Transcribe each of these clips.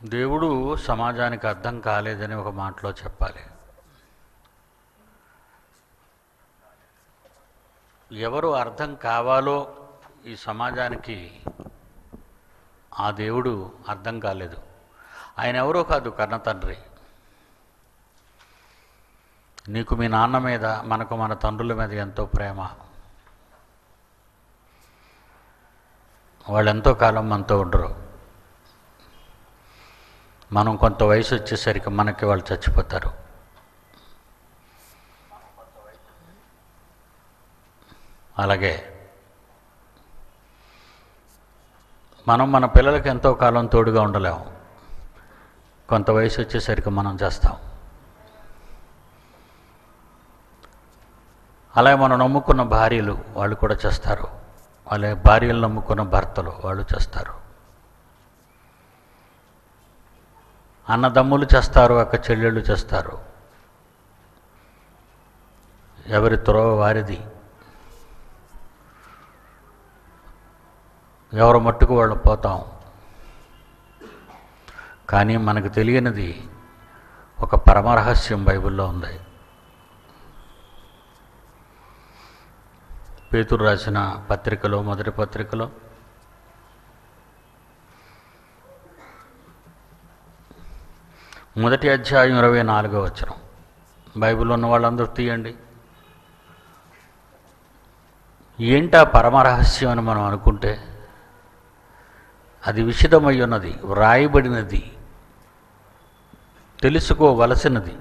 దేవుడు సమాజానికి అర్థం కాలేదని ఒక మాటలో చెప్పాలి ఎవరు అర్థం కావాలో ఈ సమాజానికి ఆ దేవుడు అర్థం కాలేదు ఆయన ఎవరో కాదు కన్న తండ్రి నీకు మీ నాన్న మీద మనకు మన తండ్రుల మీద ఎంతో ప్రేమ వాళ్ళు ఎంతో కాలం మనతో ఉండరు మనం కొంత వయసు వచ్చేసరికి మనకి వాళ్ళు చచ్చిపోతారు అలాగే మనం మన పిల్లలకి ఎంతో కాలం తోడుగా ఉండలేము కొంత వయసు వచ్చేసరికి మనం చేస్తాం అలాగే మనం నమ్ముకున్న భార్యలు వాళ్ళు కూడా చేస్తారు అలాగే భార్యలు నమ్ముకున్న భర్తలు వాళ్ళు చేస్తారు అన్నదమ్ములు చేస్తారు అక్క చెల్లెళ్ళు చేస్తారు ఎవరి త్రోవ వారిది ఎవరు మట్టుకు వాళ్ళు పోతాం కానీ మనకు తెలియనిది ఒక పరమరహస్యం బైబిల్లో ఉంది పేతురు రాసిన పత్రికలో మొదటి పత్రికలో మొదటి అధ్యాయం ఇరవై నాలుగో వచనం బైబిల్లో ఉన్న వాళ్ళందరూ తీయండి ఏంటా పరమరహస్యం అని మనం అనుకుంటే అది విషిదమై ఉన్నది వ్రాయబడినది తెలుసుకోవలసినది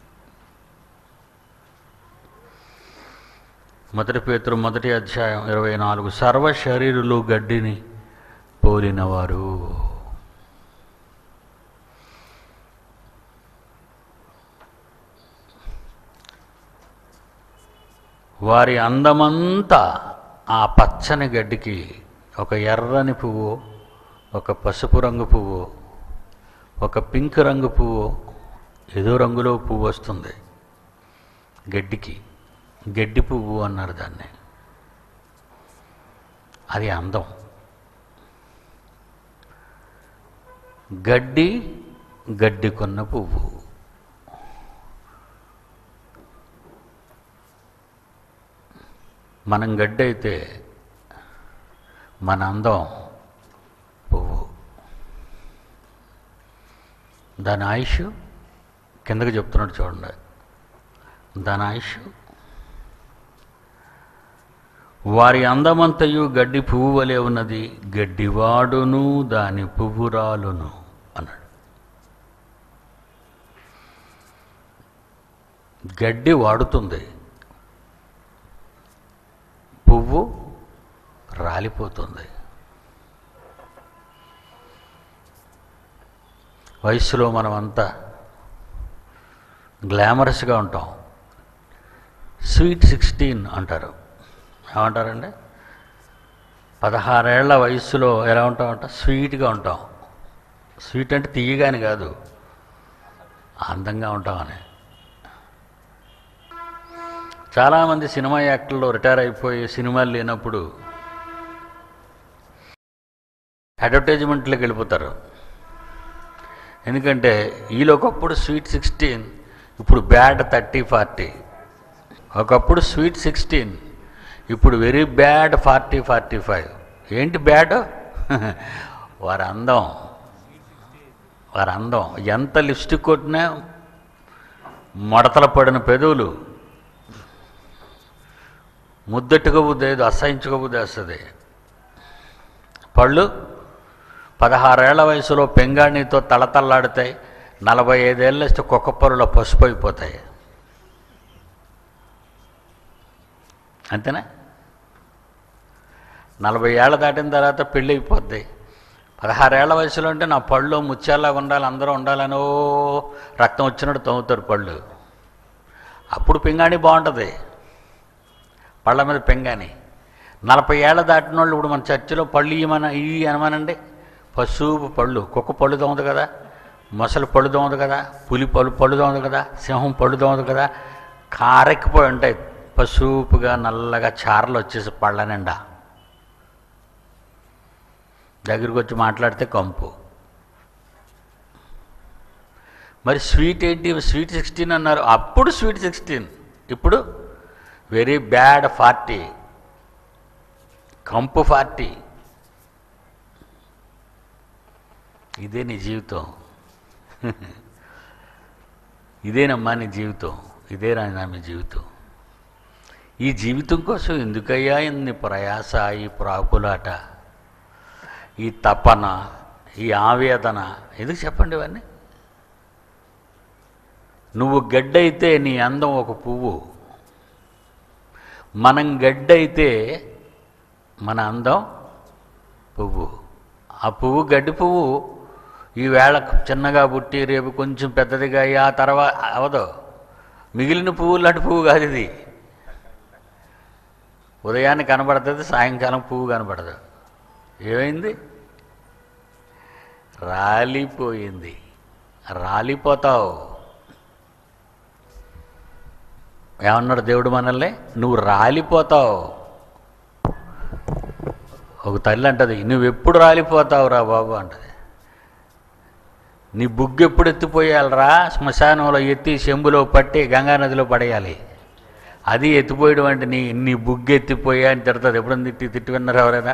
మొదటి పేతురు మొదటి అధ్యాయం ఇరవై నాలుగు సర్వ శరీరులు గడ్డిని పోలినవారు వారి అందమంతా ఆ పచ్చని గడ్డికి ఒక ఎర్రని పువ్వు ఒక పసుపు రంగు పువ్వు ఒక పింక్ రంగు పువ్వు ఏదో రంగులో పువ్వు వస్తుంది గడ్డికి గడ్డి పువ్వు అన్నారు దాన్ని అది అందం గడ్డి గడ్డికొన్న పువ్వు మనం గడ్డి అయితే మన అందం పువ్వు దాని ఆయుష్ కిందకి చెప్తున్నాడు చూడండి దాని ఆయుష్ వారి అందమంతయు గడ్డి పువ్వు వలె ఉన్నది గడ్డివాడును దాని పువ్వురాలును అన్నాడు గడ్డి వాడుతుంది పువ్వు రాలిపోతుంది వయస్సులో మనమంతా గ్లామరస్గా ఉంటాం స్వీట్ సిక్స్టీన్ అంటారు ఏమంటారండి పదహారేళ్ల వయస్సులో ఎలా ఉంటామంట స్వీట్గా ఉంటాం స్వీట్ అంటే తీయగాని కాదు అందంగా ఉంటామని చాలామంది సినిమా యాక్టర్లు రిటైర్ అయిపోయి సినిమాలు లేనప్పుడు అడ్వర్టైజ్మెంట్లోకి వెళ్ళిపోతారు ఎందుకంటే వీళ్ళు ఒకప్పుడు స్వీట్ సిక్స్టీన్ ఇప్పుడు బ్యాడ్ థర్టీ ఫార్టీ ఒకప్పుడు స్వీట్ సిక్స్టీన్ ఇప్పుడు very bad forty forty five ఏంటి బ్యాడ్ వారి అందం వారి అందం ఎంత లిప్స్టిక్ కొట్టినా మడతల పడిన పెదవులు ముద్దెట్టుకోబుద్ది ఏదో అసహించుకోబుద్ది వస్తుంది పళ్ళు పదహారేళ్ల వయసులో పెంగాణితో తళతళ్ళాడుతాయి నలభై ఐదేళ్ళు వస్తే కుక్కపరులో పసుపు అయిపోతాయి అంతేనా నలభై ఏళ్ళ దాటిన తర్వాత పెళ్ళి అయిపోద్ది పదహారేళ్ల వయసులో అంటే నా పళ్ళు ముత్యాల్లాగా ఉండాలి అందరూ ఉండాలనో రక్తం వచ్చినట్టు తవ్వుతారు పళ్ళు అప్పుడు పింగాణి బాగుంటుంది పళ్ళ మీద పెంగాని నలభై ఏళ్ళ దాటిన వాళ్ళు ఇప్పుడు మన చర్చిలో పళ్ళు ఇవ్వమన ఇవి అనమానండి పశువు పళ్ళు కుక్క పళ్ళు దోమదు కదా మొసలు పళ్ళు దోమదు కదా పులి పళ్ళు పళ్ళు దోమదు కదా సింహం పళ్ళు దోమదు కదా కారెక్కిపోయి ఉంటాయి పసుపుగా నల్లగా చారలు వచ్చేసి పళ్ళ నిండా దగ్గరికి వచ్చి మాట్లాడితే కంపు మరి స్వీట్ ఏంటి స్వీట్ సిక్స్టీన్ అన్నారు అప్పుడు స్వీట్ సిక్స్టీన్ ఇప్పుడు వెరీ బ్యాడ్ ఫార్టీ కంపు ఫార్టీ ఇదే నీ జీవితం ఇదేనమ్మా నీ జీవితం ఇదే నా మీ జీవితం ఈ జీవితం కోసం ఎందుకయ్యా ఇన్ని ప్రయాస ఈ ప్రాకులాట ఈ తపన ఈ ఆవేదన ఎందుకు చెప్పండి ఇవన్నీ నువ్వు గడ్డైతే నీ అందం ఒక పువ్వు మనం గడ్డైతే మన అందం పువ్వు ఆ పువ్వు గడ్డి పువ్వు ఈవేళ చిన్నగా పుట్టి రేపు కొంచెం పెద్దదిగా అయ్యి ఆ తర్వాత అవదు మిగిలిన పువ్వు లాంటి పువ్వు కాదు ఇది ఉదయాన్నే కనబడుతుంది సాయంకాలం పువ్వు కనబడదు ఏమైంది రాలిపోయింది రాలిపోతావు ఏమన్నాడు దేవుడు మనల్ని నువ్వు రాలిపోతావు ఒక తల్లి అంటది నువ్వెప్పుడు రాలిపోతావురా బాబు అంటది నీ బుగ్గు ఎప్పుడు ఎత్తిపోయాలరా శ్మశానంలో ఎత్తి చెంబులో పట్టి గంగా నదిలో పడేయాలి అది ఎత్తిపోయడం అంటే నీ నీ బుగ్గు ఎత్తిపోయా అని తిడుతుంది ఎప్పుడైనా తిట్టి తిట్టి విన్నారా ఎవరైనా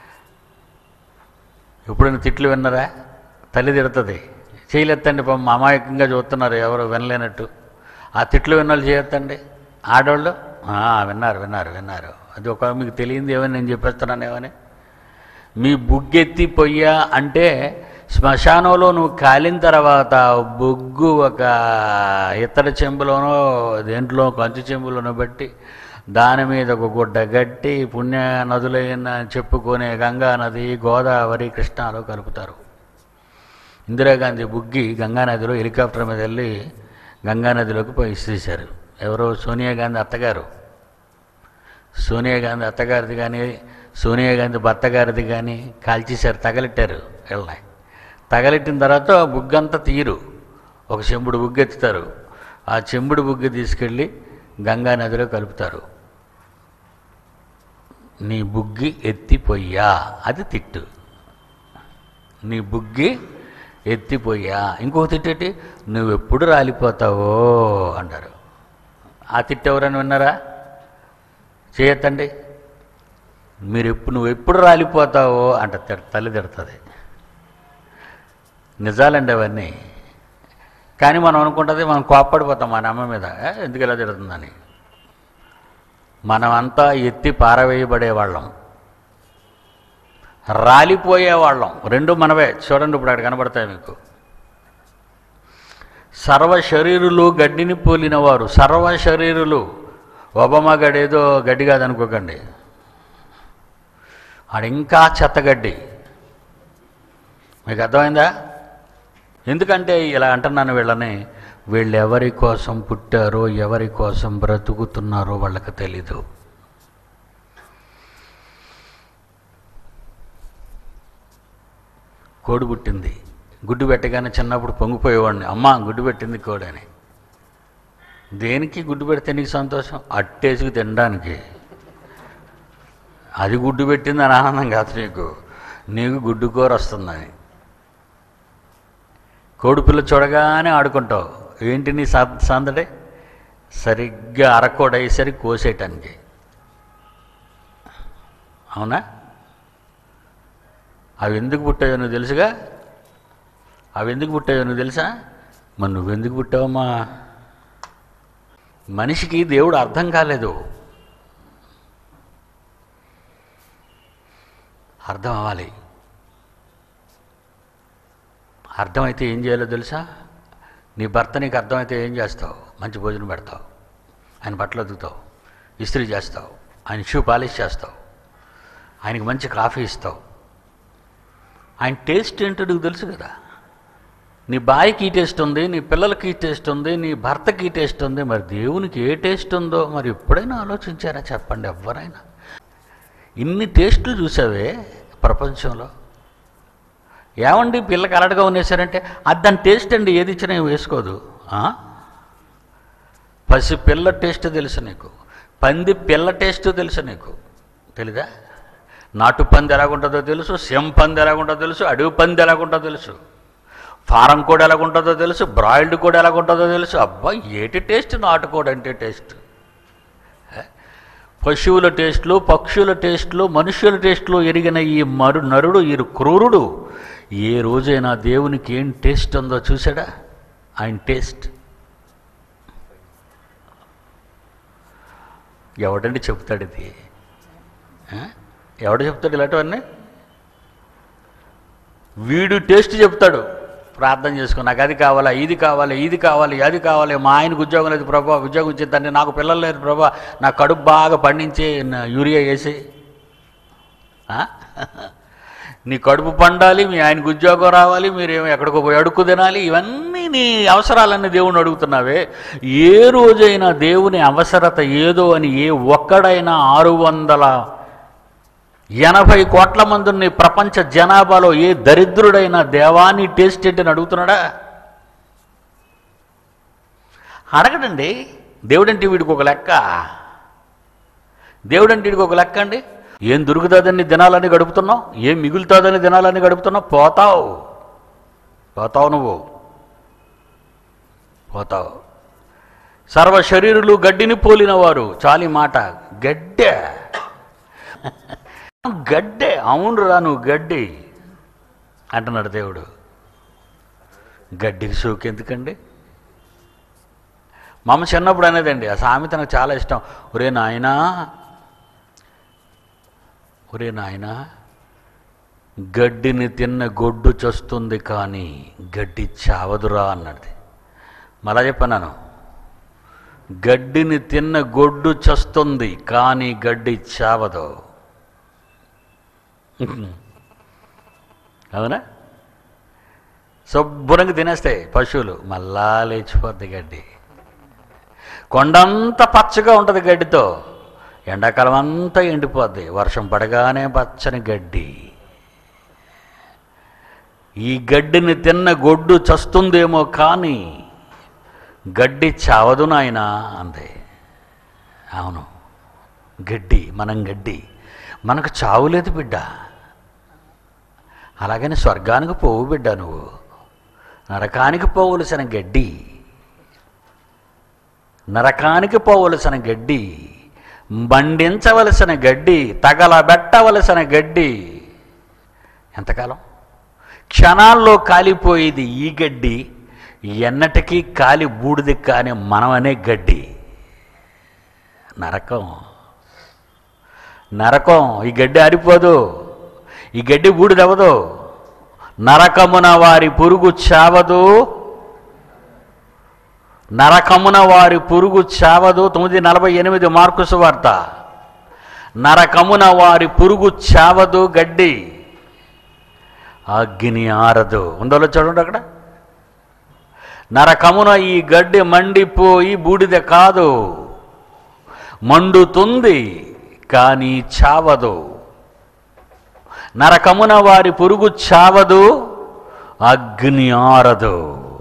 ఎప్పుడైనా తిట్లు విన్నారా తల్లి తిడుతుంది చేయలేత్తండి పాపం అమాయకంగా చూస్తున్నారు ఎవరు వినలేనట్టు ఆ తిట్లు విన్నోళ్ళు చేయొద్దండి ఆడవాళ్ళు "ఆ, విన్నారు విన్నారు విన్నారు అది ఒక మీకు తెలియంది ఏమని నేను చెప్పేస్తున్నాను ఏమని మీ బుగ్గెత్తి పొయ్యా అంటే శ్మశానంలో నువ్వు కాలిన తర్వాత బొగ్గు ఒక ఇతర చెంబులోనో దేంట్లో కంచు చెంబులోనో బట్టి దాని మీద ఒక గుడ్డ గట్టి పుణ్య నదులైన చెప్పుకునే గంగా నది గోదావరి కృష్ణాలో కలుపుతారు ఇందిరాగాంధీ బుగ్గి గంగా నదిలో హెలికాప్టర్ మీద వెళ్ళి గంగా నదిలోకి పోయి ఇసేశారు ఎవరో సోనియా గాంధీ అత్తగారు సోనియా గాంధీ అత్తగారిది కానీ సోనియా గాంధీ భర్త గారిది కానీ కాల్చేశారు తగలెట్టారు వెళ్ళాయి తగలెట్టిన తర్వాత బుగ్గంతా తీరు ఒక చెంబుడు బుగ్గు ఎత్తుతారు ఆ చెంబుడు బుగ్గు తీసుకెళ్ళి గంగా నదిలో కలుపుతారు నీ బుగ్గి ఎత్తిపోయ్యా అది తిట్టు నీ బుగ్గి ఎత్తిపోయా ఇంకొక తిట్టేటి నువ్వెప్పుడు రాలిపోతావో అంటారు ఆ తిట్టు ఎవరైనా విన్నారా చేయొద్దండి మీరు ఎప్పుడు నువ్వు ఎప్పుడు రాలిపోతావో అంట తిడ- తల్లి తిడుతుంది నిజాలండి అవన్నీ కానీ మనం అనుకుంటుంది మనం కోప్పడిపోతాం మన అమ్మ మీద "ఏ, ఎందుకు ఇలా తిడుతుందని మనమంతా ఎత్తి పారవేయబడేవాళ్ళం రాలిపోయేవాళ్ళం రెండు మనవే చూడండి ఇప్పుడు అక్కడ కనబడతాయి మీకు సర్వ శరీరులు గడ్డిని పోలిన వారు సర్వ శరీరులు ఒబమా గడి ఏదో గడ్డి కాదనుకోకండి ఆడ ఇంకా చెత్తగడ్డి మీకు అర్థమైందా ఎందుకంటే ఇలా అంటున్నాను వీళ్ళని వీళ్ళు ఎవరి కోసం పుట్టారో ఎవరి కోసం బ్రతుకుతున్నారో వాళ్ళకి తెలీదు కోడి పుట్టింది గుడ్డు పెట్టగానే చిన్నప్పుడు పొంగిపోయేవాడిని అమ్మ గుడ్డు పెట్టింది కోడి అని దేనికి గుడ్డు పెడితే నీకు సంతోషం అట్టేసుకు తినడానికి అది గుడ్డు పెట్టింది అని ఆనందం కాదు నీకు నీకు గుడ్డు కూర వస్తుందని కోడిపిల్ల చూడగానే ఆడుకుంటావు ఏంటి నీ సా సందడి సరిగ్గా అరకోడ అయ్యేసరికి కోసేయటానికి అవునా అవి ఎందుకు పుట్టాయో నువ్వు తెలుసుగా అవి ఎందుకు పుట్టాయో నువ్వు తెలుసా మరి నువ్వెందుకు పుట్టావమ్మా మనిషికి దేవుడు అర్థం కాలేదు అర్థం అవ్వాలి అర్థమైతే ఏం చేయాలో తెలుసా నీ భర్త నీకు అర్థమైతే ఏం చేస్తావు మంచి భోజనం పెడతావు ఆయన బట్టలు అదుగుతావు ఇస్త్రీ చేస్తావు ఆయన షూ పాలిష్ చేస్తావు ఆయనకి మంచి కాఫీ ఇస్తావు ఆయన టేస్ట్ ఏంటో నీకు తెలుసు కదా నీ భార్యకి ఈ టేస్ట్ ఉంది నీ పిల్లలకి ఈ టేస్ట్ ఉంది నీ భర్తకి ఈ టేస్ట్ ఉంది మరి దేవునికి ఏ టేస్ట్ ఉందో మరి ఎప్పుడైనా ఆలోచించారా చెప్పండి ఎవరైనా ఇన్ని టేస్టులు చూసావే ప్రపంచంలో ఏమండి పిల్లకి అలర్ట్గా ఉండేశారంటే అది దాని టేస్ట్ అండి ఏది ఇచ్చినా ఏం వేసుకోదు ఆ? పసి పిల్ల టేస్ట్ తెలుసు నీకు పంది పిల్ల టేస్ట్ తెలుసు నీకు తెలీదా నాటు పంది ఎలాగుంటుందో తెలుసు సెం పంది ఎలాగుంటుందో తెలుసు అడవి పంది ఎలాగుంటుందో తెలుసు ఫారం కోడి ఎలాగుంటుందో తెలుసు బ్రాయిల్డ్ కోడి ఎలాగుంటుందో తెలుసు అబ్బా ఏటి టేస్ట్ నాటుకోడి అంటే టేస్ట్ పశువుల టేస్ట్లు పక్షుల టేస్ట్లు మనుష్యుల టేస్ట్లు ఎరిగిన ఈ మరు నరుడు ఈ క్రూరుడు ఏ రోజైనా దేవునికి ఏం టేస్ట్ ఉందో చూసాడా ఆయన టేస్ట్ ఎవడండి చెప్తాడు ఇది ఆ? ఎవడు చెప్తాడు ఇలాంటివన్నీ వీడు టేస్ట్ చెప్తాడు ప్రార్థన చేసుకో నాకు అది కావాలా ఇది కావాలి ఇది కావాలి అది కావాలి మా ఆయనకు ఉద్యోగం లేదు ప్రభా ఉద్యోగం ఇచ్చేద్దండి నాకు పిల్లలు లేదు ప్రభా నా కడుపు బాగా పండించి నా యూరియా వేసి ఆ? నీ కడుపు పండాలి మీ ఆయనకు ఉద్యోగం రావాలి మీరేమో ఎక్కడికో పోయి అడుక్కు తినాలి ఇవన్నీ నీ అవసరాలన్నీ దేవుని అడుగుతున్నావే ఏ రోజైనా దేవుని అవసరత ఏదో అని ఏ ఒక్కడైనా ఆరు వందల ఎనభై కోట్ల మంది ఉన్న ఈ ప్రపంచ జనాభాలో ఏ దరిద్రుడైన దేవాన్ని టేస్ట్ ఏంటని అడుగుతున్నాడా అడగడండి దేవుడంటే వీడికి ఒక లెక్క దేవుడంటే వీడికి ఒక లెక్క అండి ఏం దొరుకుతుందని దినాలని గడుపుతున్నావు ఏం మిగులుతుందని దినాలని గడుపుతున్నావు పోతావు పోతావు నువ్వు పోతావు సర్వ శరీరులు గడ్డిని పోలిన వారు చాలి మాట గడ్డె గడ్డే అవునురా నువ్వు గడ్డి అంటున్నాడు దేవుడు గడ్డికి సోకు ఎందుకండి మా అమ్మ చిన్నప్పుడు అనేదండి ఆ సామెత నాకు చాలా ఇష్టం ఒరే నాయనా ఒరే నాయనా గడ్డిని తిన్న గొడ్డు చస్తుంది కానీ గడ్డి చావదురా అన్నది మళ్ళా చెప్పన్నాను గడ్డిని తిన్న గొడ్డు చస్తుంది కానీ గడ్డి చావదు అవునా శుభ్రంగా తినేస్తాయి పశువులు మళ్ళా లేచిపోద్ది గడ్డి కొండంతా పచ్చగా ఉంటుంది గడ్డితో ఎండాకాలం అంతా ఎండిపోద్ది వర్షం పడగానే పచ్చని గడ్డి ఈ గడ్డిని తిన్న గొడ్డు చస్తుందేమో కానీ గడ్డి చావదు నాయనా అంది అవును గడ్డి మనం గడ్డి మనకు చావు లేదు బిడ్డ అలాగని స్వర్గానికి పోవు బిడ్డ నువ్వు నరకానికి పోవలసిన గడ్డి నరకానికి పోవలసిన గడ్డి బండించవలసిన గడ్డి తగలబెట్టవలసిన గడ్డి ఎంతకాలం క్షణాల్లో కాలిపోయేది ఈ గడ్డి ఎన్నటికీ కాలి బూడిది కాని మనం అనే గడ్డి నరకం నరకం ఈ గడ్డి ఆరిపోదు ఈ గడ్డి బూడిదవ్వదు నరకమున వారి పురుగు చావదు నరకమున వారి పురుగు చావదు తొమ్మిది నలభై ఎనిమిది మార్కుసు వార్త నరకమున వారి పురుగు చావదు గడ్డి అగ్ని ఆరదు ఉందో చూడండి అక్కడ నరకమున ఈ గడ్డి మండిపోయి బూడిద కాదు మండుతుంది కానీ చావదు నరకమున వారి పురుగు చావదు అగ్ని ఆరదు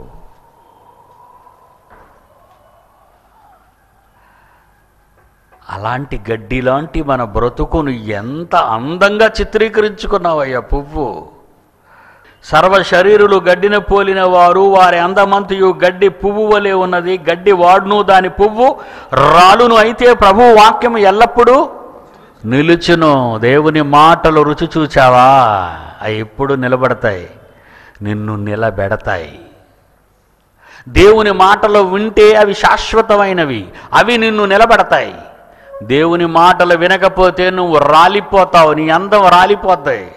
అలాంటి గడ్డి లాంటి మన బ్రతుకును ఎంత అందంగా చిత్రీకరించుకున్నావయ్యా పువ్వు సర్వ శరీరులు గడ్డిని పోలిన వారు వారి అందమంతయు గడ్డి పువ్వు వలె ఉన్నది గడ్డి వాడును దాని పువ్వు రాలును అయితే ప్రభు వాక్యం ఎల్లప్పుడూ నిలుచును దేవుని మాటలు రుచి చూచావా అవి ఎప్పుడు నిలబడతాయి నిన్ను నిలబెడతాయి దేవుని మాటలు వింటే అవి శాశ్వతమైనవి అవి నిన్ను నిలబెడతాయి దేవుని మాటలు వినకపోతే నువ్వు రాలిపోతావు నీ అందం రాలిపోతాయి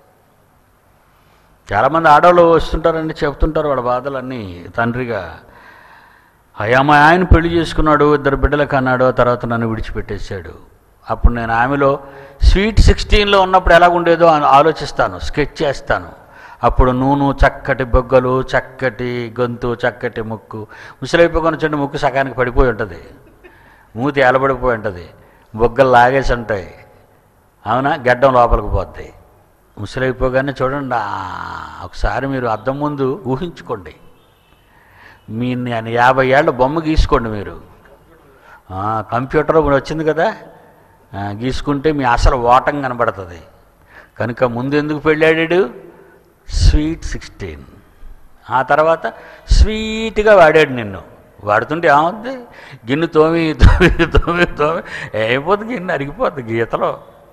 చాలామంది ఆడవాళ్ళు వస్తుంటారండి చెప్తుంటారు వాళ్ళ బాధలన్నీ తండ్రిగా అయ్యా మా ఆయన పెళ్లి చేసుకున్నాడు ఇద్దరు బిడ్డలకు అన్నాడు తర్వాత నన్ను విడిచిపెట్టేశాడు అప్పుడు నేను ఆమెలో స్వీట్ సిక్స్టీన్లో ఉన్నప్పుడు ఎలా ఉండేదో అని ఆలోచిస్తాను స్కెచ్ చేస్తాను అప్పుడు నూనె చక్కటి బొగ్గలు చక్కటి గొంతు చక్కటి ముక్కు ముసలైపోకొని చెండు ముక్కు సగానికి పడిపోయి ఉంటుంది మూతి ఏలబడిపోయి ఉంటుంది బొగ్గలు లాగేసి ఉంటాయి అవునా గడ్డం లోపలికి పోతాయి ముసలైపోగానే చూడండి ఆ, ఒకసారి మీరు అద్దం ముందు ఊహించుకోండి మీ నేను యాభై ఏళ్ళ బొమ్మ గీసుకోండి మీరు ఆ, కంప్యూటర్ ఇప్పుడు వచ్చింది కదా ఆ, గీసుకుంటే మీ అసలు ఓటం కనబడుతుంది కనుక ముందు ఎందుకు పెళ్ళాడాడు స్వీట్ సిక్స్టీన్ ఆ తర్వాత స్వీట్గా వాడాడు నిన్ను వాడుతుంటే ఏమవుద్ది గిన్నె తోమి తోమి తోమి తోమి అయిపోతుంది గిన్నె అరిగిపోద్ది గీతలో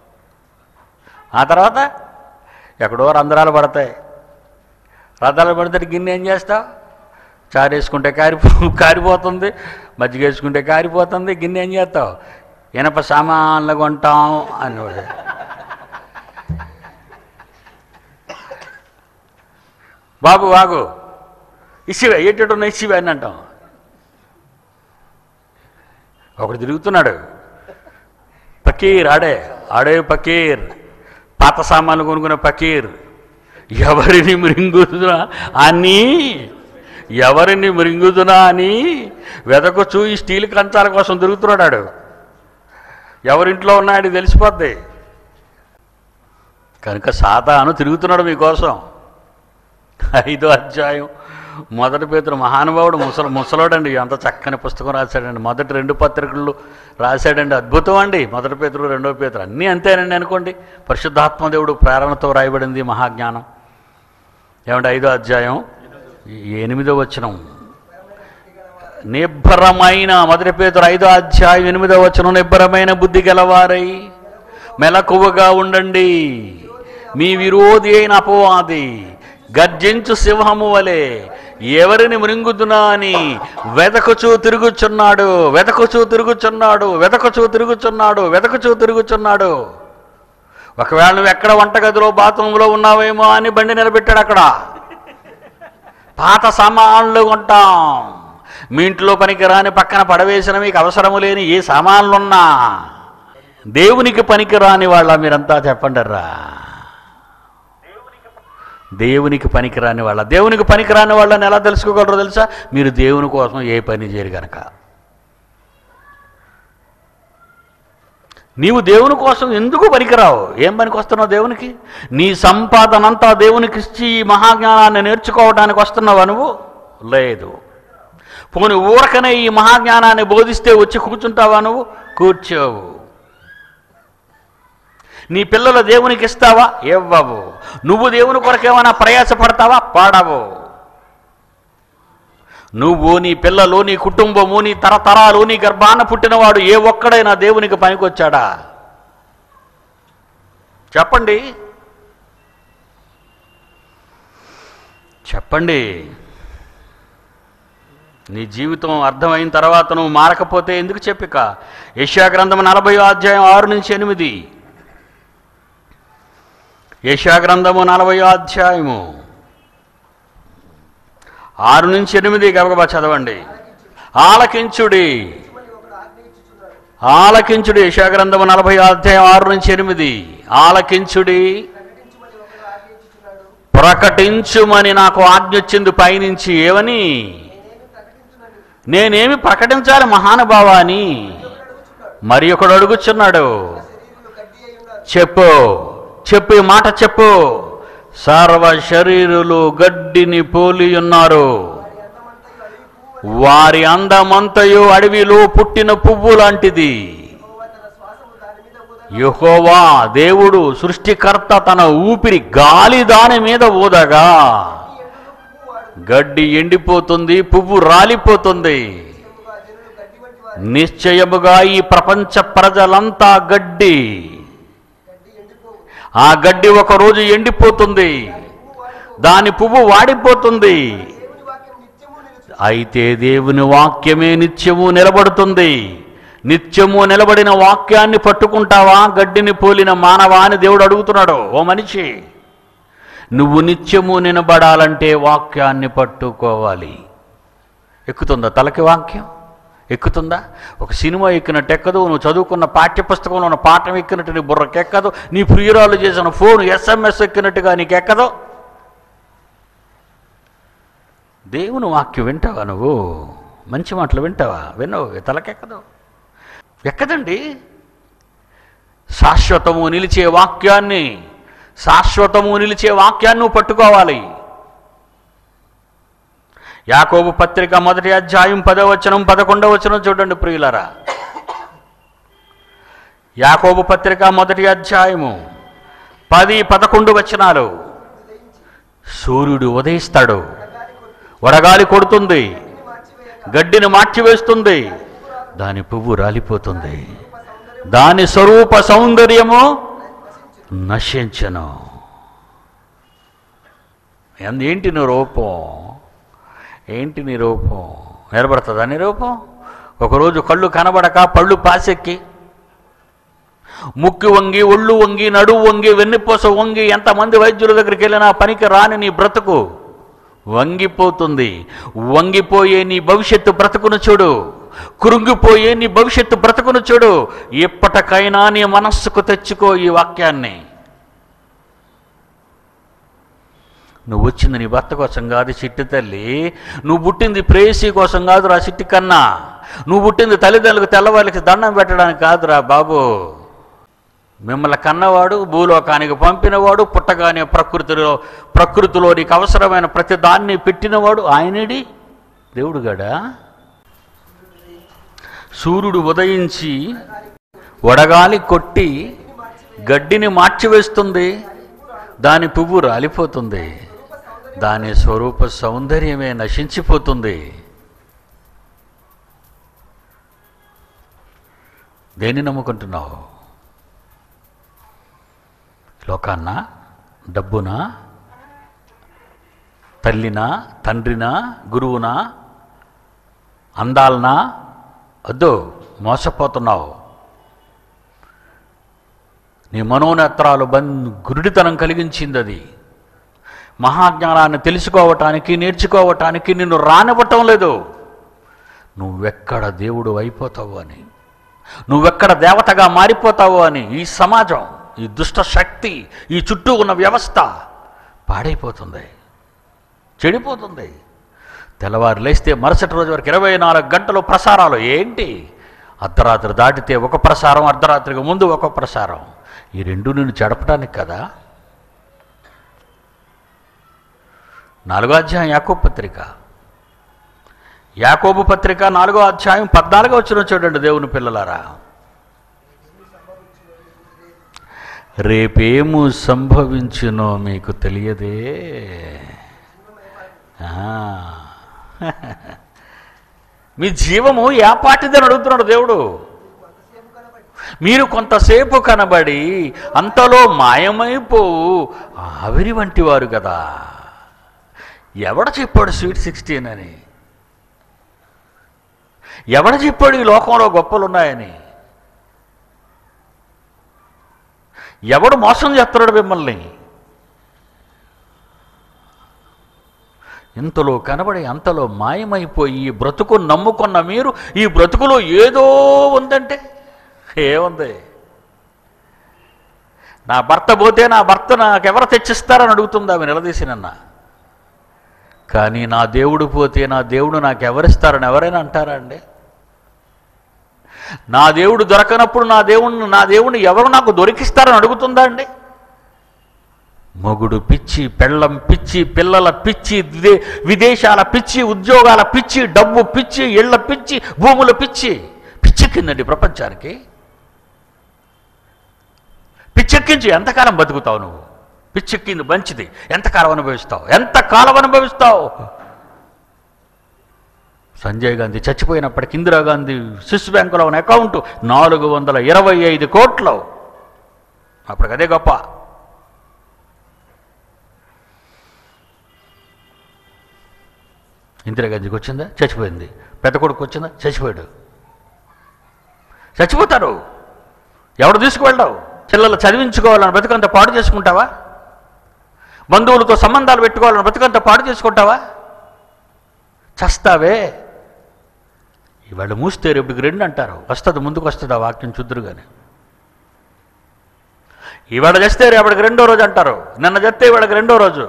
ఆ తర్వాత ఎక్కడో రంధ్రాలు పడతాయి రంధ్రాలు పడితే గిన్నె ఏం చేస్తావు చారు వేసుకుంటే కారిపో కారిపోతుంది మజ్జిగ వేసుకుంటే కారిపోతుంది గిన్నె ఏం చేస్తావు ఇనప సామాన్లు కొంటాం అని బాబు బాగు ఇసివే ఎట్టేటున్న ఇసివే అని అంటాం ఒకడు తిరుగుతున్నాడు పకీర్ ఆడే ఆడే పకీర్ పాత సామాన్లు కొనుక్కునే పకీర్ ఎవరిని మృంగుతున్నా అని ఎవరిని మృంగుతున్నా అని వెదకొచ్చు ఈ స్టీల్ కంచాల కోసం తిరుగుతున్నాడు ఎవరింట్లో ఉన్నాడు తెలిసిపోద్ది కనుక సాతాను తిరుగుతున్నాడు మీకోసం ఐదో అధ్యాయం మొదటి పేతురు మహానుభావుడు ముసల ముసలోడండి అంత చక్కని పుస్తకం రాశాడండి మొదటి రెండు పత్రికలు రాశాడండి అద్భుతం అండి మొదటి పేతురు రెండో పేతురు అన్నీ అంతేనండి అనుకోండి పరిశుద్ధాత్మదేవుడు ప్రేరణతో రాయబడింది మహాజ్ఞానం ఏమంటే ఐదో అధ్యాయం ఎనిమిదో వచనం నిబ్బరమైన మొదటి పేతురు ఐదో అధ్యాయం ఎనిమిదో వచనం నిబ్బరమైన బుద్ధి గలవారై మెలకువగా ఉండండి మీ విరోధి అయిన అపవాది గర్జించు సింహము వలె ఎవరిని మృంగుదునా అని వెదకుచూ తిరుగుచున్నాడు వెదకుచూ తిరుగుచున్నాడు వెదకుచూ తిరుగుచున్నాడు వెదకుచూ తిరుగుచున్నాడు ఒకవేళ నువ్వు ఎక్కడ వంటగదిలో బాత్రూంలో ఉన్నావేమో అని బండి నిలబెట్టాడు అక్కడ పాత సామాన్లు కొంటాం మీ ఇంట్లో పనికిరాని పక్కన పడవేసిన మీకు అవసరము లేని ఏ సామాన్లున్నా దేవునికి పనికిరాని వాళ్ళ మీరంతా చెప్పండి రా దేవునికి పనికిరాని వాళ్ళ దేవునికి పనికిరాని వాళ్ళని ఎలా తెలుసుకోగలరో తెలుసా మీరు దేవుని కోసం ఏ పని చేయరు గనక నీవు దేవుని కోసం ఎందుకు పనికిరావు ఏం పనికి వస్తున్నావు దేవునికి నీ సంపాదనంతా దేవునికి ఇచ్చి ఈ మహాజ్ఞానాన్ని నేర్చుకోవడానికి వస్తున్నావా నువ్వు లేదు పోని ఊరకనే ఈ మహాజ్ఞానాన్ని బోధిస్తే వచ్చి కూర్చుంటావా నువ్వు కూర్చోవు నీ పిల్లలు దేవునికి ఇస్తావా ఇవ్వవు నువ్వు దేవుని కొరకేమైనా ప్రయాసపడతావా పాడవు నువ్వు నీ పిల్లలు నీ కుటుంబము నీ తరతరాలు నీ గర్భాన పుట్టినవాడు ఏ ఒక్కడైనా దేవునికి పనికొచ్చాడా చెప్పండి చెప్పండి నీ జీవితం అర్థమైన తర్వాత నువ్వు మారకపోతే ఎందుకు చెప్పిక యశా గ్రంథం నలభై అధ్యాయం ఆరు నుంచి ఎనిమిది యశా గ్రంథము నలభై అధ్యాయము ఆరు నుంచి ఎనిమిది గబగబా చదవండి ఆలకించుడి ఆలకించుడి యశా గ్రంథము నలభై అధ్యాయం ఆరు నుంచి ఎనిమిది ఆలకించుడి ప్రకటించుమని నాకు ఆజ్ఞ వచ్చింది పైనుంచి ఏమని నేనేమి ప్రకటించాలి మహానుభావాని మరి ఒకడు అడుగుచున్నాడు చెప్పు చెప్పు ఈ మాట చెప్పు సర్వ శరీరులు గడ్డిని పోలి ఉన్నారు వారి అందమంతయు అడవిలో పుట్టిన పువ్వు లాంటిది యెహోవా దేవుడు సృష్టికర్త తన ఊపిరి గాలి దాని మీద ఊదగా గడ్డి ఎండిపోతుంది పువ్వు రాలిపోతుంది నిశ్చయముగా ఈ ప్రపంచ ప్రజలంతా గడ్డి ఆ గడ్డి ఒక రోజు ఎండిపోతుంది దాని పువ్వు వాడిపోతుంది అయితే దేవుని వాక్యమే నిత్యము నిలబడుతుంది నిత్యము నిలబడిన వాక్యాన్ని పట్టుకుంటావా గడ్డిని పోలిన మానవా అని దేవుడు అడుగుతున్నాడు ఓ మనిషి నువ్వు నిత్యము నిలబడాలంటే వాక్యాన్ని పట్టుకోవాలి ఎక్కుతుందా తలకి వాక్యం ఎక్కుతుందా ఒక సినిమా ఎక్కినట్టు ఎక్కదు నువ్వు చదువుకున్న పాఠ్యపుస్తకంలో ఉన్న పాఠం ఎక్కినట్టు నీ బుర్రకెక్కదు నీ ప్రియురాలు చేసిన ఫోన్ ఎస్ఎంఎస్ ఎక్కినట్టుగా నీకు ఎక్కదు దేవుని వాక్యం వింటావా నువ్వు మంచి మాటలు వింటావా విన్నావు తలకెక్కదు ఎక్కదండి శాశ్వతము నిలిచే వాక్యాన్ని శాశ్వతము నిలిచే వాక్యాన్ని నువ్వు పట్టుకోవాలి యాకోబు పత్రిక మొదటి అధ్యాయం పదవచనం పదకొండవ వచనం చూడండి ప్రియులరా యాకోబు పత్రిక మొదటి అధ్యాయము పది పదకొండు వచనాలు సూర్యుడు ఉదయిస్తాడు వడగాలి కొడుతుంది గడ్డిని మార్చివేస్తుంది దాని పువ్వు రాలిపోతుంది దాని స్వరూప సౌందర్యము నశించను ఎందు- ఏంటి నీ రూపం ఏంటి నీ రూపం నిలబడుతుందా నీ రూపం ఒకరోజు కళ్ళు కనబడక పళ్ళు పాసెక్కి ముక్కి వంగి ఒళ్ళు వంగి నడువు వంగి వెన్నుపూస వంగి ఎంతమంది వైద్యుల దగ్గరికి వెళ్ళినా పనికి రాని నీ బ్రతుకు వంగిపోతుంది వంగిపోయే నీ భవిష్యత్తు బ్రతుకును చూడు కృంగిపోయే నీ భవిష్యత్తు బ్రతుకును చూడు ఎప్పటికైనా నీ మనస్సుకు తెచ్చుకో ఈ వాక్యాన్ని నువ్వు వచ్చింది నీ భర్త కోసం కాదు చిట్టి తల్లి నువ్వు పుట్టింది ప్రేయసి కోసం కాదురా చిట్టి కన్నా నువ్వు పుట్టింది తల్లిదండ్రులకు తెల్లవాళ్ళకి దండం పెట్టడానికి కాదురా బాబు మిమ్మల్ని కన్నవాడు భూలోకానికి పంపినవాడు పుట్టగానే ప్రకృతిలో ప్రకృతిలో నీకు అవసరమైన ప్రతి దాన్ని పెట్టినవాడు ఆయనడి దేవుడు గడా సూర్యుడు ఉదయించి వడగాలి కొట్టి గడ్డిని మార్చివేస్తుంది దాని పువ్వు రాలిపోతుంది దాని స్వరూప సౌందర్యమే నశించిపోతుంది దేన్ని నమ్ముకుంటున్నావు లోకాన్న డబ్బునా తల్లినా తండ్రినా గురువునా అందాలనా వద్దు మోసపోతున్నావు నీ మనోనేత్రాలు బంద్ గురుడితనం కలిగించింది అది మహాజ్ఞానాన్ని తెలుసుకోవటానికి నేర్చుకోవటానికి నిన్ను రానివ్వటం లేదు నువ్వెక్కడ దేవుడు అయిపోతావు అని నువ్వెక్కడ దేవతగా మారిపోతావు అని ఈ సమాజం ఈ దుష్ట శక్తి ఈ చుట్టూ ఉన్న వ్యవస్థ పాడైపోతుంది చెడిపోతుంది తెల్లవారు లేస్తే మరుసటి రోజు వరకు ఇరవై నాలుగు గంటలు ప్రసారాలు ఏంటి అర్ధరాత్రి దాటితే ఒక ప్రసారం అర్ధరాత్రికి ముందు ఒక ప్రసారం ఈ రెండు నిన్ను చెడపడానికి కదా నాలుగో అధ్యాయం యాకోబు పత్రిక యాకోబు పత్రిక నాలుగో అధ్యాయం పద్నాలుగో వచ్చిన చూడండి దేవుని పిల్లలారా రేపేము సంభవించునో మీకు తెలియదే ఆ. మీ జీవము ఏపాటిదని అడుగుతున్నాడు దేవుడు మీరు కొంతసేపు కనబడి అంతలో మాయమైపోవు ఆవిరి వంటి వారు కదా ఎవడ చెప్పాడు స్వీట్ సిక్స్టీన్ అని ఎవడ చెప్పాడు ఈ లోకంలో గొప్పలు ఉన్నాయని ఎవడు మోసం చేస్తున్నాడు మిమ్మల్ని ఇంతలో కనబడి అంతలో మాయమైపోయి ఈ బ్రతుకు నమ్ముకున్న మీరు ఈ బ్రతుకులో ఏదో ఉందంటే ఏముంది నా భర్త పోతే నా భర్త నాకెవరు తెచ్చిస్తారని అడుగుతుంది ఆమె నిలదీసినన్న కానీ నా దేవుడు పోతే నా దేవుడు నాకు ఎవరిస్తారని ఎవరైనా అంటారా అండి నా దేవుడు దొరకనప్పుడు నా దేవుడిని నా దేవుడిని ఎవరు నాకు దొరికిస్తారని అడుగుతుందా అండి మొగుడు పిచ్చి పెళ్ళం పిచ్చి పిల్లల పిచ్చి విదే విదేశాల పిచ్చి ఉద్యోగాల పిచ్చి డబ్బు పిచ్చి ఇళ్ల పిచ్చి భూముల పిచ్చి పిచ్చెక్కిందండి ప్రపంచానికి పిచ్చెక్కించి ఎంతకాలం బతుకుతావు నువ్వు పిచ్చెక్కింది మంచిది ఎంతకాలం అనుభవిస్తావు ఎంతకాలం అనుభవిస్తావు సంజయ్ గాంధీ చచ్చిపోయినప్పటికి ఇందిరాగాంధీ స్విస్ బ్యాంకులో ఉన్న అకౌంట్ నాలుగు వందల ఇరవై ఐదు కోట్లు అప్పటికి అదే గొప్ప ఇందిరాగాంధీకి వచ్చిందా చచ్చిపోయింది పెద్ద కొడుకు వచ్చిందా చచ్చిపోయాడు చచ్చిపోతారు ఎవడు తీసుకువెళ్ళావు పిల్లలు చదివించుకోవాలని బతుకంత పాడు చేసుకుంటావా బంధువులతో సంబంధాలు పెట్టుకోవాలని బతుకంత పాడు చేసుకుంటావా చస్తావే ఇవాళ మూస్తే రేపుకి రెండు అంటారు వస్తుంది ముందుకు వస్తుంది ఆ వాక్యం చుద్దురుగానే ఇవాళ చేస్తే రేపటికి రెండో రోజు అంటారు నిన్న చేస్తే ఇవాళకి రెండో రోజు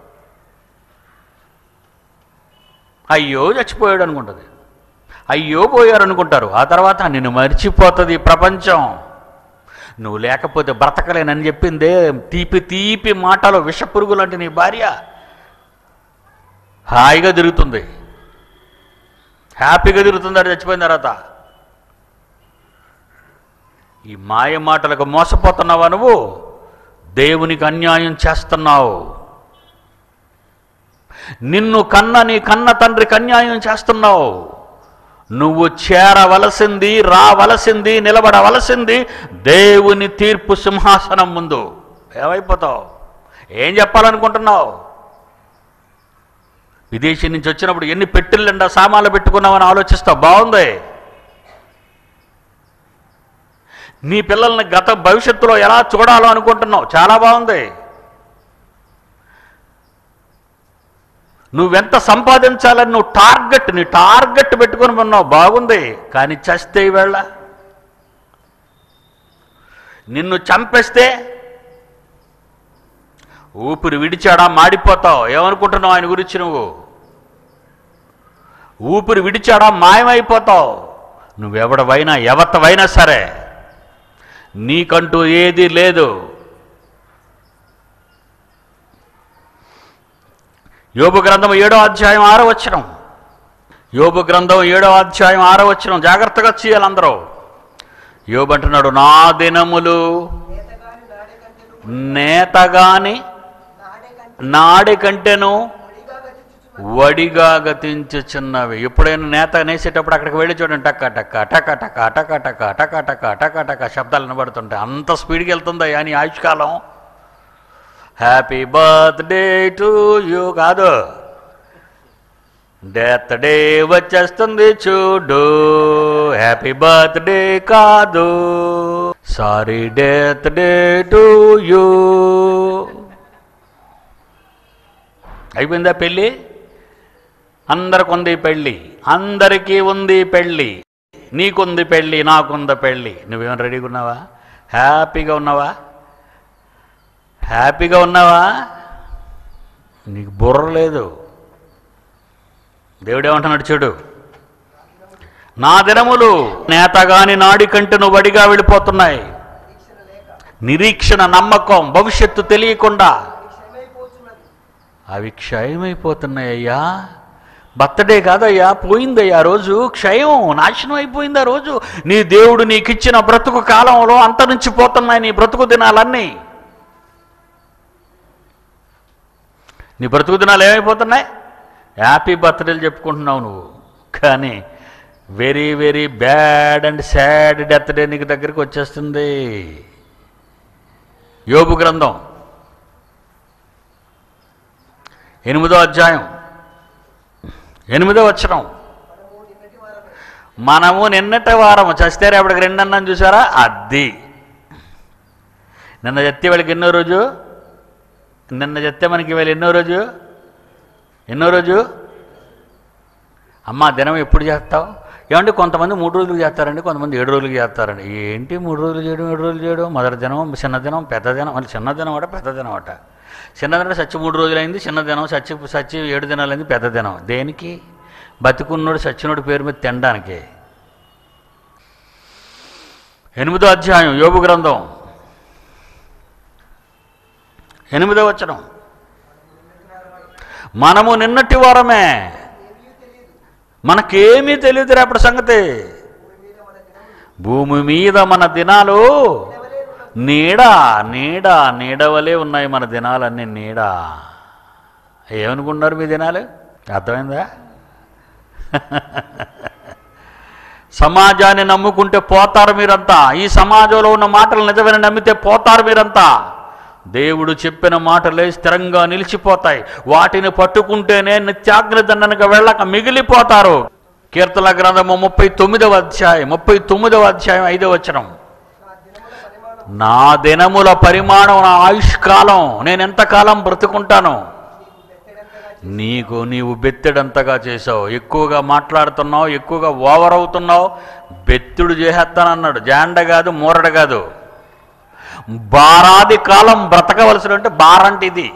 అయ్యో చచ్చిపోయాడు అనుకుంటుంది అయ్యో పోయారు అనుకుంటారు ఆ తర్వాత నిన్ను మర్చిపోతుంది ఈ ప్రపంచం నువ్వు లేకపోతే బ్రతకలేనని చెప్పిందే తీపి తీపి మాటలు విషపురుగు లాంటి నీ భార్య హాయిగా తిరుగుతుంది హ్యాపీగా తిరుగుతుంది అది చచ్చిపోయిన తర్వాత ఈ మాయ మాటలకు మోసపోతున్నావా నువ్వు దేవునికి అన్యాయం చేస్తున్నావు నిన్ను కన్న నీ కన్న తండ్రికి అన్యాయం చేస్తున్నావు నువ్వు చేరవలసింది రావలసింది నిలబడవలసింది దేవుని తీర్పు సింహాసనం ముందు ఏమైపోతావు ఏం చెప్పాలనుకుంటున్నావు విదేశీ నుంచి వచ్చినప్పుడు ఎన్ని పెట్టెలు నిండా సామాన్లు పెట్టుకున్నావని ఆలోచిస్తావు బాగుంది నీ పిల్లల్ని గత భవిష్యత్తులో ఎలా చూడాలో అనుకుంటున్నావు చాలా బాగుంది నువ్వెంత సంపాదించాలని నువ్వు టార్గెట్ నీ టార్గెట్ పెట్టుకొని ఉన్నావు బాగుంది కానీ చస్తే ఈవేళ నిన్ను చంపేస్తే ఊపిరి విడిచాడా మాడిపోతావు ఏమనుకుంటున్నావు ఆయన గురించి నువ్వు ఊపిరి విడిచాడా మాయమైపోతావు నువ్వెవడవైనా ఎవతవైనా సరే నీకంటూ ఏది లేదు యోబు గ్రంథం ఏడో అధ్యాయం ఆరో వచ్చినం యోబు గ్రంథం ఏడో అధ్యాయం ఆరో వచ్చినం జాగ్రత్తగా చేయాలి అందరూ యోబు అంటున్నాడు నా దినములు నేతగాని నాడే నేతగాని కంటే నాడే కంటే నాడి కంటేను వడిగా గతించుచున్నది వడిగా గతించుచున్నవి ఎప్పుడైనా నేత నేసేటప్పుడు అక్కడికి వెళ్ళి చూడండి టక్క టక్క టక్క టక్క టక్క టక్క టక్క టక్క టక్క టక్క శబ్దాలు వినబడుతుంటాయి అంత స్పీడ్కి వెళ్తుందా అని ఆయుష్కాలం హ్యాపీ బర్త్డే టు యూ కాదు డెత్ డే వచ్చేస్తుంది చూడు హ్యాపీ బర్త్డే కాదు sorry death day to you అయిపోయిందా పెళ్ళి అందరికి ఉంది పెళ్ళి అందరికీ ఉంది పెళ్ళి నీకుంది పెళ్ళి నాకుంది పెళ్ళి నువ్వేమైనా రెడీగా ఉన్నావా హ్యాపీగా ఉన్నావా హ్యాపీగా ఉన్నావా నీకు బుర్ర లేదు దేవుడు ఏమంటున్నాడు చూడు నా దినములు నేతగాని నాడి కంటే నువ్వు వడిగా వెళ్ళిపోతున్నాయి నిరీక్షణ లేక నిరీక్షణ నమ్మకం భవిష్యత్తు తెలియకుండా క్షయమైపోతున్నది అవి క్షయమైపోతున్నాయ్యా బర్త్డే కాదయ్యా పోయిందయ్యా ఆ రోజు క్షయం నాశనం అయిపోయింది ఆ రోజు నీ దేవుడు నీకిచ్చిన బ్రతుకు కాలంలో అంతరించిపోతున్నాయి నీ బ్రతుకు దినాలన్నీ నీ బ్రతుకు దినాలు ఏమైపోతున్నాయి హ్యాపీ బర్త్డేలు చెప్పుకుంటున్నావు నువ్వు కానీ very very bad and sad death day నీకు దగ్గరికి వచ్చేస్తుంది యోబు గ్రంథం ఎనిమిదో అధ్యాయం ఎనిమిదో వచ్చరం మనము నిన్నటి వారమే మనము నిన్నటి వారము చస్తే రేపటికి రెండన్నాం చూసారా అది నిన్న చెత్తే వాళ్ళకి ఎన్నో రోజు నిన్న చెత్తే మనకి వీళ్ళు ఎన్నో రోజు ఎన్నో రోజు అమ్మ దినం ఎప్పుడు చేస్తావు ఏమంటే కొంతమంది మూడు రోజులు చేస్తారండి కొంతమంది ఏడు రోజులు చేస్తారండి ఏంటి మూడు రోజులు చేయడం ఏడు రోజులు చేయడం మొదటి దినం చిన్న దినం పెద్ద దినం మళ్ళీ చిన్న దినం అట పెద్ద దినం అట చిన్న దినం సచ్చి మూడు రోజులైంది చిన్న దినం సచ్చి సచ్చి ఏడు దినాలైంది పెద్ద దినం దేనికి బతికున్నోడు సచ్చినోడి పేరు మీద తినడానికి ఎనిమిదో అధ్యాయం యోగు గ్రంథం ఎనిమిదో వచనం మనము నిన్నటి వారమే ఏమీ తెలియదు మనకేమీ తెలియదు రేపటి సంగతి భూమి మీద భూమి మీద మన దినములు మన దినాలు ఎవరే ఉన్నవి నీడ నీడ నీడవలే ఉన్నాయి మన దినాలన్నీ నీడ ఏమనుకుంటున్నారు మీ దినాలు అర్థమైందా సమాజాన్ని నమ్ముకుంటే పోతారు మీరంతా ఈ సమాజంలో ఉన్న మాటలు నిజమని నమ్మితే పోతారు మీరంతా దేవుడు చెప్పిన మాటలే స్థిరంగా నిలిచిపోతాయి వాటిని పట్టుకుంటేనే నిత్యాగ్ని దండనకు వెళ్ళక మిగిలిపోతారు కీర్తన గ్రంథము ముప్పై తొమ్మిదవ అధ్యాయం ముప్పై తొమ్మిదవ అధ్యాయం ఐదవ వచనం నా దినముల నా దినముల పరిమాణం పరిమాణం నా ఆయుష్కాలం నేను ఎంతకాలం బ్రతుకుంటాను నీకు బెత్తెడంతగా నీకు నీవు బెత్తెడంతగా చేసావు ఎక్కువగా మాట్లాడుతున్నావు ఎక్కువగా ఓవర్ అవుతున్నావు బెత్తుడు చేసేస్తానన్నాడు జాండ కాదు మూరడ కాదు బారాది కాలం బ్రతకవలసిన అంటే బారంటిది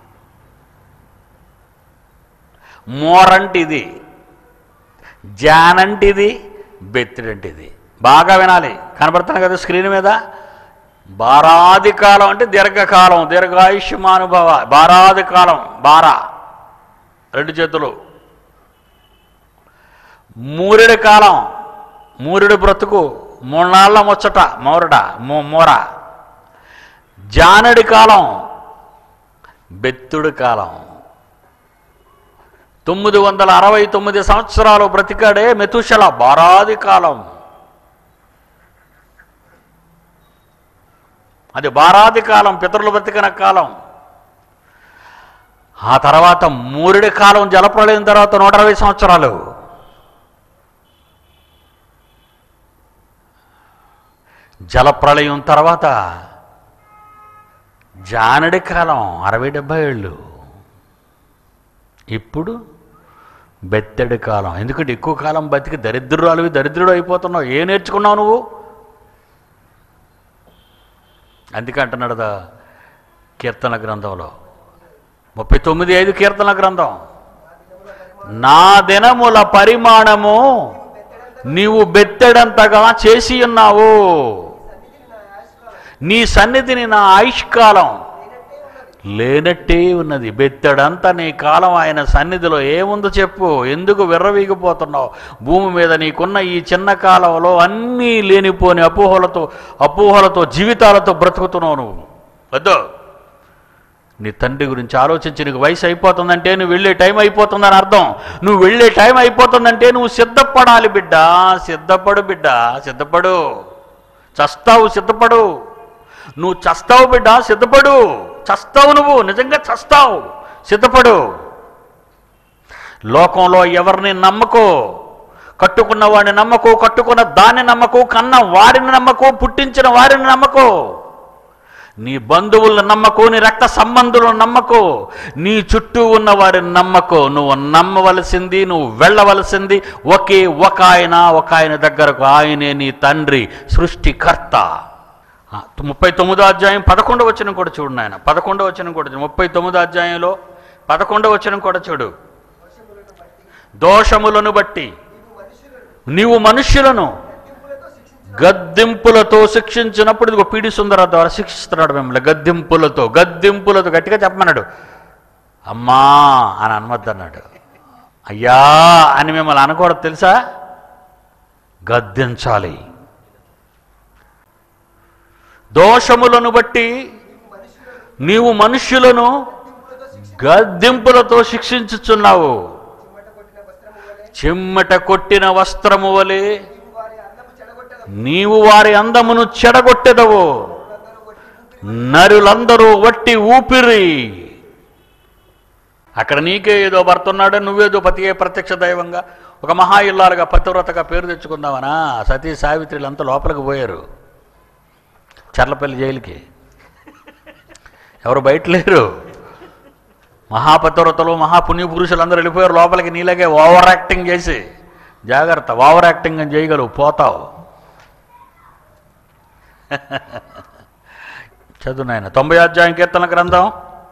మోరంటిది జానంటిది బెత్తిడంటిది బాగా వినాలి కనబడుతున్నాయి కదా స్క్రీన్ మీద బారాది కాలం అంటే దీర్ఘకాలం దీర్ఘాయుష్యమానుభవ బారాది కాలం బారా రెండు చేతులు మూరెడు కాలం మూరెడు బ్రతుకు మూడునాళ్ళ ముచ్చట మోరడ మో మోర జానడి కాలం బెత్తుడు కాలం తొమ్మిది వందల అరవై తొమ్మిది సంవత్సరాలు బ్రతికాడే మెతుషల బారాది కాలం అది బారాది కాలం పితరులు బ్రతికిన కాలం ఆ తర్వాత మూరుడి కాలం జలప్రళయం తర్వాత నూట అరవై సంవత్సరాలు జలప్రళయం తర్వాత జానడి కాలం అరవై డెబ్భై ఏళ్ళు ఇప్పుడు బెత్తడి కాలం ఎందుకంటే ఎక్కువ కాలం బతికి దరిద్రురాలువి దరిద్రుడు అయిపోతున్నావు ఏ నేర్చుకున్నావు నువ్వు అందుకే అంటున్నాడు దా కీర్తన గ్రంథంలో ముప్పై తొమ్మిది ఐదు కీర్తన గ్రంథం నా దినముల పరిమాణము నీవు బెత్తెడంతగా చేసి ఉన్నావు నీ సన్నిధిని నా ఆయుష్కాలం లేనట్టే ఉన్నది బెత్తడంతా నీ కాలం ఆయన సన్నిధిలో ఏముందో చెప్పు ఎందుకు విర్రవీగిపోతున్నావు భూమి మీద నీకున్న ఈ చిన్న కాలంలో అన్నీ లేనిపోని అపోహలతో అపోహలతో జీవితాలతో బ్రతుకుతున్నావు నువ్వు వద్దు నీ తండ్రి గురించి ఆలోచించి నీకు వయసు అయిపోతుందంటే నువ్వు వెళ్ళే టైం అయిపోతుందని అర్థం నువ్వు వెళ్ళే టైం అయిపోతుందంటే నువ్వు సిద్ధపడాలి బిడ్డ సిద్ధపడు బిడ్డ సిద్ధపడు చస్తావు సిద్ధపడు నువ్వు చస్తావు బిడ్డ సిద్ధపడు చస్తావు నువ్వు నిజంగా చస్తావు సిద్ధపడు లోకంలో ఎవరిని నమ్మకో కట్టుకున్న వాడిని నమ్మకు కట్టుకున్న దాన్ని నమ్మకు కన్న వారిని నమ్మకు పుట్టించిన వారిని నమ్మకు నీ బంధువులను నమ్మకు నీ రక్త సంబంధులను నమ్మకు నీ చుట్టూ ఉన్న వారిని నమ్మకు నువ్వు నమ్మవలసింది నువ్వు వెళ్ళవలసింది ఒకే ఒక ఆయన ఒక ఆయన దగ్గరకు ఆయనే నీ తండ్రి సృష్టికర్త ఆ, ముప్పై తొమ్మిదో అధ్యాయం పదకొండవ వచనం కూడా చూడు నాయన పదకొండవ వచనం కూడా చూడు ముప్పై తొమ్మిదో అధ్యాయంలో పదకొండవ వచనం కూడా చూడు దోషములను బట్టి నీవు మనుష్యులను గద్దింపులతో శిక్షించినప్పుడు ఇదిగో పీడి సుందర ద్వారా శిక్షిస్తున్నాడు మిమ్మల్ని గద్దింపులతో గద్దింపులతో గట్టిగా చెప్పమన్నాడు అమ్మా అని అనవద్దన్నాడు అయ్యా అని మిమ్మల్ని అనకూడదు తెలుసా గద్దించాలి దోషములను బట్టి నీవు మనుష్యులను గద్దింపులతో శిక్షించుచున్నావు చిమ్మట కొట్టిన వస్త్రము వలె చెమ్మట కొట్టిన వస్త్రము వలె నీవు వారి అందమును చెడగొట్టెదవు నరులందరూ వట్టి ఊపిరి అక్కడ నీకే ఏదో భర్త ఉన్నాడు నువ్వేదో పతియే ప్రత్యక్ష దైవంగా ఒక మహా ఇల్లాలుగా పతివ్రతగా పేరు తెచ్చుకుందామనా సతీ సావిత్రులంతా లోపలికి పోయారు చర్లపల్లి జైలుకి ఎవరు బయట లేరు మహాపతివ్రతలు మహాపుణ్యపురుషులు అందరూ వెళ్ళిపోయారు లోపలికి నీలాగే ఓవర్ యాక్టింగ్ చేసి జాగ్రత్త ఓవర్ యాక్టింగ్ అని చేయగలవు పోతావు చదువు నాయన తొంభై అధ్యాయం కీర్తన గ్రంథం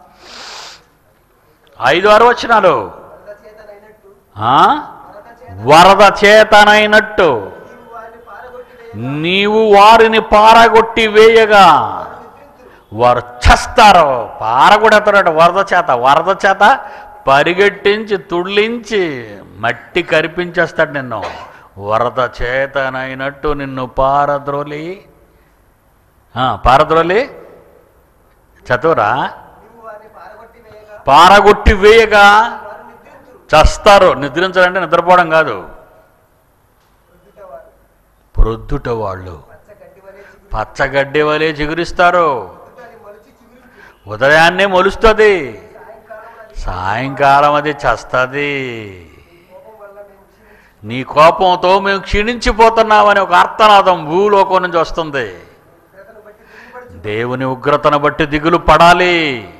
ఐదు ఆరు వచ్చినాలు వరద చేతనైనట్టు ఆ? వరద వరద చేత చేతనైనట్టు నీవు వారిని పారగొట్టి నీవు వారిని పారగొట్టి వేయగా వారు చస్తారు పారగొడతాడు వరద చేత వరద చేత పరిగెట్టించి తుళ్ళించి మట్టి కరిపించేస్తాడు నిన్ను వరద చేతనైనట్టు నిన్ను పారద్రోలి ఆ, పారద్రోలి చదువురా నీవు వారిని పారగొట్టి వేయగా పారగొట్టి వేయగా వారు నిద్రింతురు చస్తారు నిద్రించాలంటే నిద్రపోవడం కాదు ప్రొద్దుటవారు ప్రొద్దుట వాళ్ళు పచ్చ గడ్డి వలె చిగురు పచ్చగడ్డి వలె చిగురిస్తారు ప్రొద్దుట అది మొలిచి చిగురించు ఉదయాన్నే మొలుస్తుంది సాయంకాలం అది సాయంకాలం అది చస్తుంది కోపం వల్ల మేము క్షీణించి నీ కోపంతో మేము క్షీణించిపోతున్నామని ఒక అర్థనాదం భూలోకం నుంచి వస్తుంది ఉగ్రతను బట్టి దిగుబడి దేవుని ఉగ్రతను బట్టి దిగులు పడాలి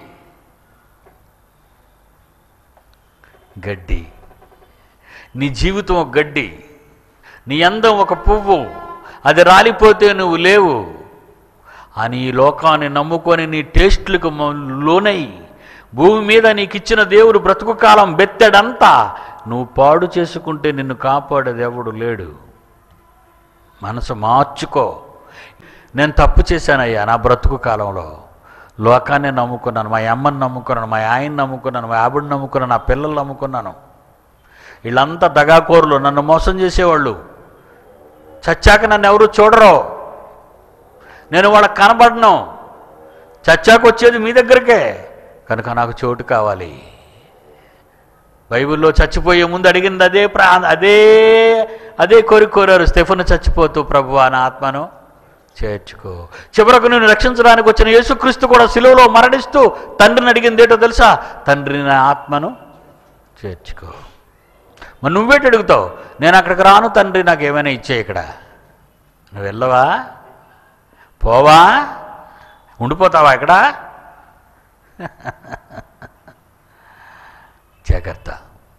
గడ్డి నీ జీవితం ఒక గడ్డి నీ అందం ఒక పువ్వు అది రాలిపోతే నువ్వు లేవు అని ఈ లోకాన్ని నమ్ముకొని నీ టేస్ట్లకు మ- లోనై భూమి మీద నీకు ఇచ్చిన దేవుడు బ్రతుకు కాలం బెత్తడంతా నువ్వు పాడు చేసుకుంటే నిన్ను కాపాడేది ఎవడు లేడు మనసు మార్చుకో నేను తప్పు చేశానయ్యా నా బ్రతుకు కాలంలో లోకాన్ని నమ్ముకున్నాను మా అమ్మని నమ్ముకున్నాను మా ఆయన్ని నమ్ముకున్నాను మా ఆవిడని నమ్ముకున్నాను నా పిల్లలు నమ్ముకున్నాను వీళ్ళంతా దగాకోరులు నన్ను మోసం చేసేవాళ్ళు చచ్చాక నన్ను ఎవరు చూడరు నేను వాళ్ళకి కనబడను చచ్చాక వచ్చేది మీ దగ్గరికే కనుక నాకు చోటు కావాలి బైబిల్లో చచ్చిపోయే ముందు అడిగింది అదే ప్రా అదే అదే కోరిక కోరారు స్టెఫను చచ్చిపోతూ ప్రభువా నా ఆత్మను చేర్చుకో చివరకు నేను రక్షించడానికి వచ్చిన యేసుక్రీస్తు కూడా సిలువలో మరణిస్తూ తండ్రిని అడిగింది ఏంటో తెలుసా తండ్రి నా ఆత్మను చేర్చుకో మరి నువ్వేటి అడుగుతావు నేను అక్కడికి రాను తండ్రి నాకు ఏమైనా ఇచ్చే ఇక్కడ నువ్వు వెళ్ళవా పోవా ఉండిపోతావా ఇక్కడ జాగ్రత్త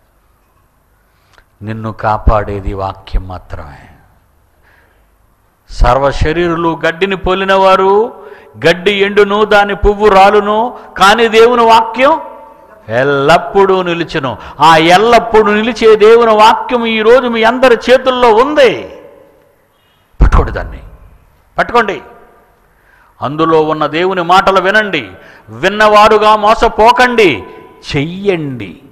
నిన్ను కాపాడేది వాక్యం మాత్రమే సర్వ శరీరులు గడ్డిని పోలినవారు గడ్డి ఎండును దాని పువ్వు రాలును కానీ దేవుని వాక్యం ఎల్లప్పుడూ నిలుచును ఆ ఎల్లప్పుడూ నిలిచే దేవుని వాక్యం ఈరోజు మీ అందరి చేతుల్లో ఉంది పట్టుకోండి దాన్ని పట్టుకోండి అందులో ఉన్న దేవుని మాటలు వినండి విన్నవారుగా మోసపోకండి చెయ్యండి